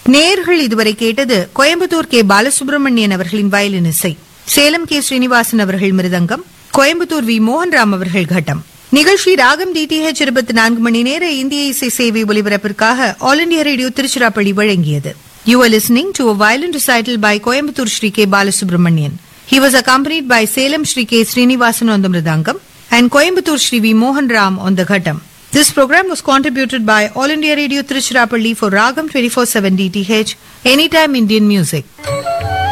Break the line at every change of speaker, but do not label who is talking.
நேர்கள் இதுவரை கேட்டது கோயம்புத்தூர் கே பாலசுப்ரமணியன் அவர்களின் வயலின் இசை சேலம் கே ஸ்ரீனிவாசன் அவர்கள் மிருதங்கம் கோயம்புத்தூர் வி மோகன்ராம் அவர்கள் கட்டம் நிகழ்ச்சி ராகம் டிடிஹெச் இருபத்தி நான்கு மணி நேர இந்திய இசை சேவை ஒலிபரப்பிற்காக ஆல் இண்டியா ரேடியோ திருச்சிராப்பள்ளி வழங்கியது you are listening to a violin recital by Coimbatore Shri K Balasubramanian He was accompanied by Salem Shri K. Srinivasan on the Mridangam and Coimbatore Shri V. Mohan Ram on the Ghatam. This program was contributed by All India Radio Tiruchirappalli for Ragam 24-7 DTH, Anytime Indian Music.